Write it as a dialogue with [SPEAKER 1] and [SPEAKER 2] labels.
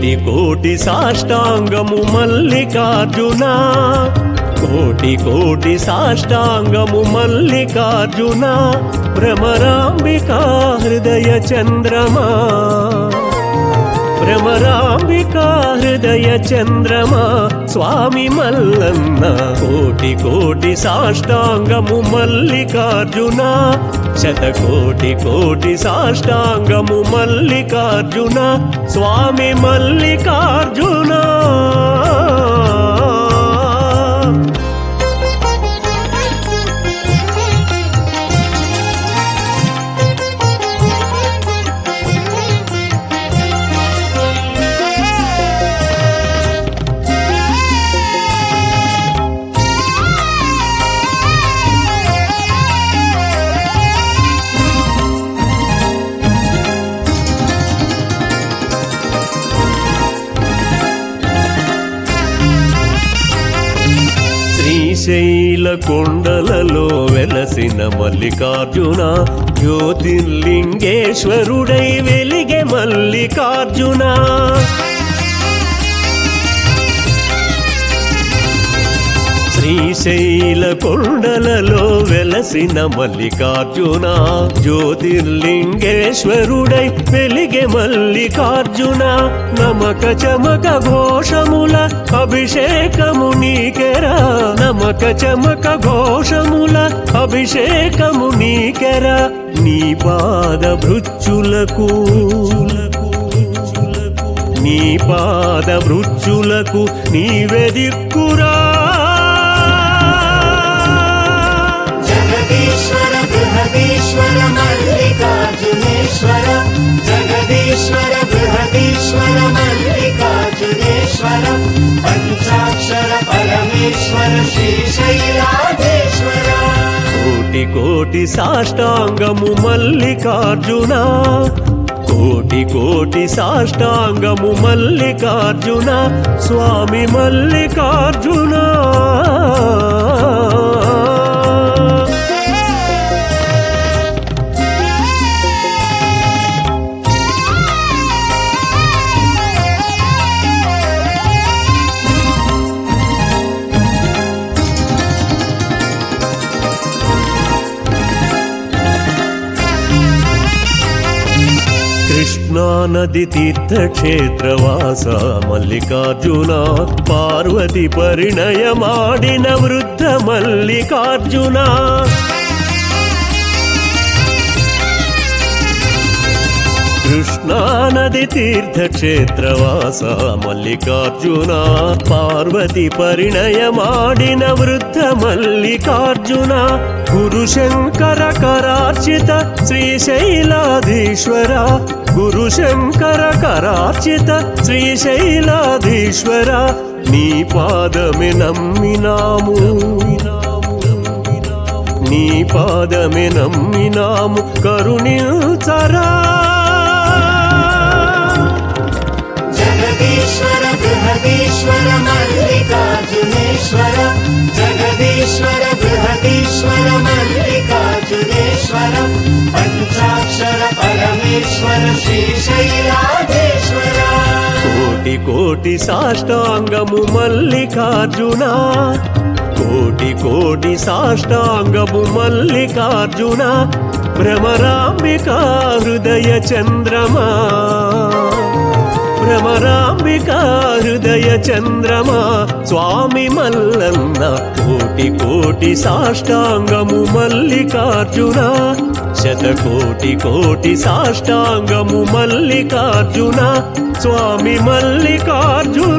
[SPEAKER 1] కోటి కోటి సాష్టాంగము మల్లికార్జున కోటి కోటి సాష్టాంగము మల్లికార్జున భ్రమరాంబికా హృదయ చంద్రమా భ్రమరాంబికా హృదయ చంద్రమా స్వామి మల్లన్న కోటి కోటి సాష్టాంగము మల్లికార్జున శతకోటి కోటి సాష్టాంగము మల్లికార్జున స్వామి మల్లికార్జున శ్రీశైల కొండలలో వెలసిన మల్లికార్జున జ్యోతిర్లింగేశ్వరుడై వెలిగే మల్లికార్జున శ్రీశైల కొండలలో వెలసిన మల్లికార్జున జ్యోతిర్లింగేశ్వరుడై వెలిగే మల్లికార్జున నమక చమక ఘోషముల అభిషేకము నీకెరా నమక చమక ఘోషముల అభిషేకము నీకెరా నీ పాద భృచ్చులకు నీ పాద భృచ్చులకు నీవే దిక్కురా
[SPEAKER 2] జగదీశ్వర బృహదీశ్వర మల్లికార్జునేశ్వర జగదీశ్వర బృహదీశ్వర మల్లికార్జునేశ్వర పంచాక్షర పరమేశ్వర శ్రీశైలాధేశ్వర
[SPEAKER 1] కోటి కోటి సాష్టాంగము మల్లికార్జున కోటి కోటి సాష్టాంగము మల్లికార్జున స్వామి మల్లికార్జున కృష్ణా నది తీర్థక్షేత్రవాస మల్లికార్జున పార్వతి పరిణయమాడిన వృద్ధ మల్లికార్జున కృష్ణా నది తీర్థక్షేత్రవాస మల్లికార్జున పార్వతి పరిణయమాడిన వృద్ధ మల్లికార్జున గురు శంకర కరార్చిత శ్రీశైలాధీశ్వర గురు శంకర కరార్చిత శ్రీశైలాధీశ్వర నీ పాదమే నమ్మినాము నీ పాదమే నమ్మినాము కరుణించరా
[SPEAKER 2] జగదీశ్వర బృహదీశ్వర మల్లికార్జునేశ్వర జగదీశ్వర బృహదీశ్వర మల్లికార్జునేశ్వర పంచాక్షర పరమేశ్వర శ్రీశైలాధేశ్వర
[SPEAKER 1] కోటి కోటి సాష్టాంగము మల్లికార్జున కోటి కోటి సాష్టాంగము మల్లికార్జున భ్రమరాంబికా హృదయ చంద్రమా భ్రమరాంబికా హృదయ చంద్రమా స్వామి మల్లన్న కోటి కోటి సాష్టాంగము మల్లికార్జున శతకోటి కోటి సాష్టాంగము మల్లికార్జున స్వామి మల్లికార్జున